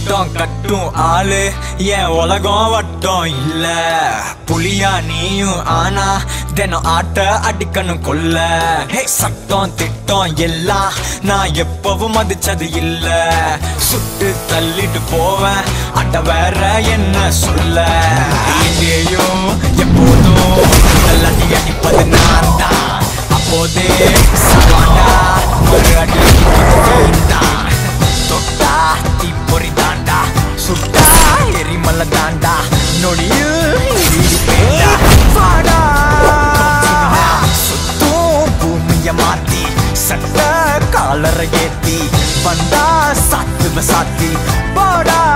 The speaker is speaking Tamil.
சட்டம் கட்டும் ஆளு என் உலகம் வட்டம் இல்ல புலியா நீயும் ஆனா தினம் ஆட்ட அடிக்கணும் கொல்ல ஹே சட்டம் திட்டம் எல்லாம் நான் எப்பவும் மதிச்சது இல்ல சுட்டு தள்ளிட்டு போவேன் அட வேற என்ன சொல்ல எங்கேயும் எப்போதும் எல்லாத்தி அடிப்பது நான் தான் அப்போதே சவாண்டா ஒரு அடி தான் தொட்டா தீப்பொறி தாண்டா சுட்டா எரிமலை தாண்டா நொடியில் இடிப்பேண்டா வாடா சுத்தும் பூமிய மாத்தி சட்ட காலரை ஏத்தி வந்தா சாத்துவ சாத்தி போடா